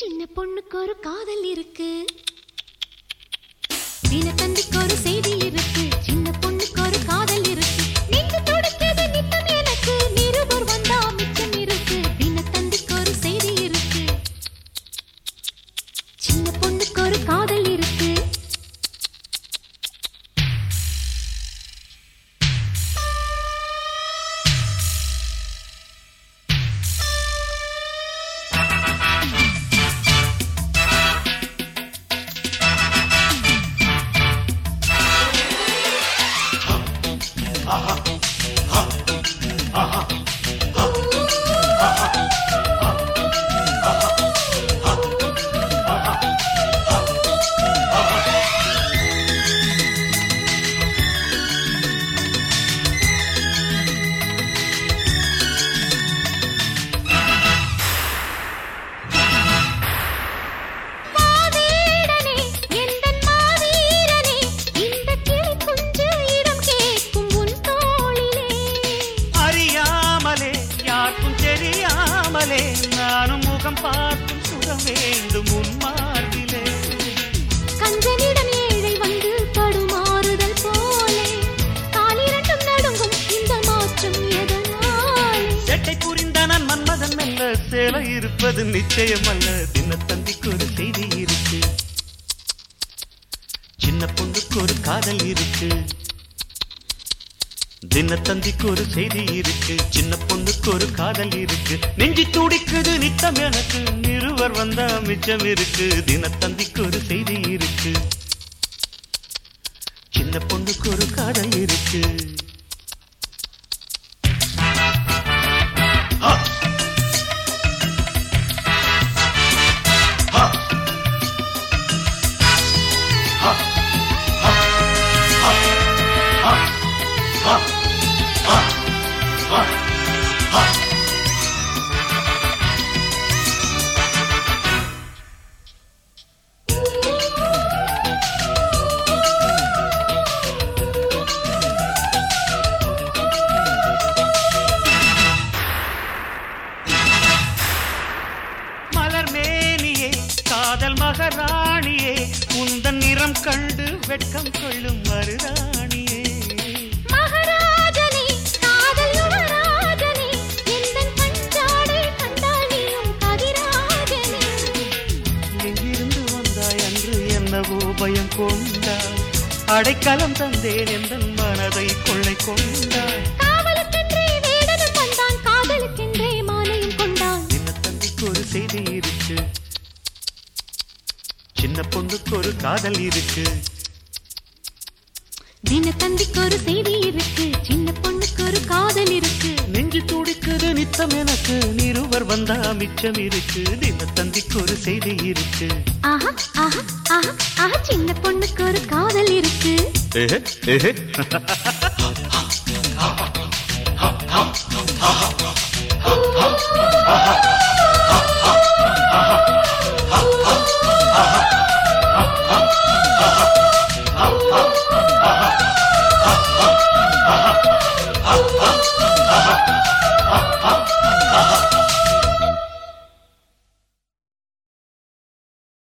சின்ன பொண்ணுக்கு ஒரு காதல் இருக்கு தினத்தந்திக்கு ஒரு செய்தி இருக்கு சின்ன பொண்ணுக்கு ஒரு காதல் இருக்கு நெஞ்சு துடிக்குது நித்தம் எனக்கு நிருபர் வந்தா மிச்சம் இருக்கு தினத்தந்திக்கு ஒரு செய்தி இருக்கு சின்ன பொண்ணுக்கு ஒரு காதல் இருக்கு மாவீரனே எந்தன் மாவீரனே இந்த கிளி குஞ்சு இடம் கேட்கும் உன் தோளிலே அறியாமலே யாருக்கும் தெரியாமலே நானும் முகம் பார்த்தும் சுட வேண்டும் உன் மார்பிலே கஞ்சனிடம் ஏழை வந்து தடுமாறுதல் போலே காலிரண்டும் நடுங்கும் இந்த மாற்றம் எதனாலே செட்டை புரிந்த நான் மன்மதன் அல்ல சேலை இருப்பது நிச்சயம் அல்ல தினத்தந்திக்கு ஒரு செய்தி இருக்கு சின்ன பொண்ணுக்கு ஒரு காதல் இருக்கு தினத்தந்திக்கு ஒரு செய்தி இருக்கு சின்ன பொண்ணுக்கு ஒரு காதல் இருக்கு நெஞ்சி துடிக்குது நித்தம் எனக்கு நிருவர் வந்தா மிச்சம் இருக்கு தினத்தந்திக்கு ஒரு செய்தி இருக்கு சின்ன பொண்ணுக்கு ஒரு காதல் இருக்கு மலர் மேனியே காதல் மகராணியே உந்தன் நிறம் கண்டு வெட்கம் கொள்ளும் மருதாணியே மகாராஜனே காதல் யுவராஜனே எந்தன் பஞ்சாடை கண்டால் நீயும் கதிராஜனே எங்கிருந்து வந்தாய் அன்று என்னவோ பயம் கொண்டாய் அடைக்கலம் தந்தேன் எந்த மனதை கொள்ளை கொண்டாய் காவலுக்கென்றே வேடனும் வந்தான் காதலுக்கென்றே மாலையும் கொண்டான் சின்ன தம்பிக்கு ஒரு செய்தி இருக்கு சின்ன பொண்ணுக்கு ஒரு காதல் இருக்கு தினத்தந்திக்கு ஒரு செய்தி இருக்கு சின்ன பொண்ணுக்கு ஒரு காதல் இருக்கு நெஞ்சு துடிக்குது நித்தம் எனக்கு நிருவர் வந்தா மிச்சம் இருக்கு தின தந்திக்கு ஒரு செய்தி இருக்கு ஆஹா ஆஹா ஆஹா ஆஹா சின்ன பொண்ணுக்கு ஒரு காதல் இருக்கு ஏஹே, ஏஹே.